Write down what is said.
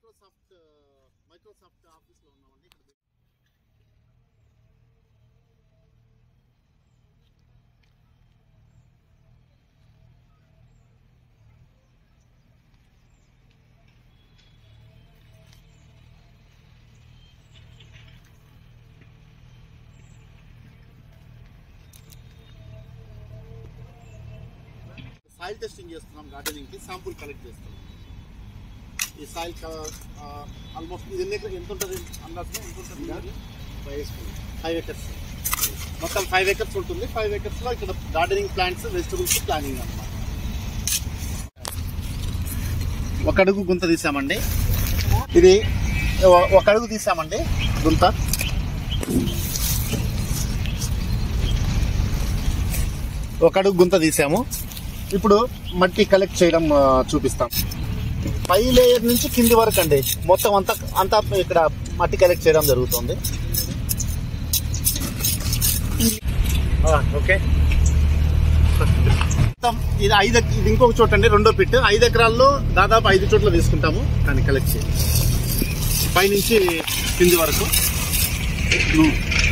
Microsoft Microsoft ఆఫీస్లో ఉన్నామండి ఇక్కడ సాయిల్ టెస్టింగ్ చేస్తున్నాం గార్డెనింగ్ కి శాంపుల్ కలెక్ట్ చేస్తున్నాం ఈ సాయిల్ ఆల్మోస్ట్ ఇది ఎన్ని ఎకర్- ఎంత ఉంటుంది అందాజుగా ఎంత ఉంటుంది ఫైవ్ ఎకర్స్ మొత్తం ఫైవ్ ఎకర్స్ ఉంటుంది ఫైవ్ ఎకర్స్ లో ఇక్కడ గార్డెనింగ్ ప్లాంట్స్ వెజిటబుల్స్ ప్లానింగ్ అన్నమాట ఒక అడుగు గుంత తీసామండి ఇది ఒ- ఒక అడుగు తీసామండి గుంత ఒక అడుగు గుంత తీసాము ఇప్పుడు మట్టి కలెక్ట్ చేయడం ఆ, చూపిస్తాం పై లేయర్ నుంచి కింది వరకు అండి మొత్తం అంతా అంతా ఇక్కడ మట్టి కలెక్ట్ చేయడం జరుగుతుంది ఆ, ఓకే మొత్తం ఇది ఐదు ఎక- ఇది ఇంకొక చోట అండి రెండో పిట్ ఐదు ఎకరాల్లో దాదాపు ఐదు చోట్ల తీసుకుంటాము దాన్ని కలెక్ట్ చేయి పైనుంచి కింది వరకు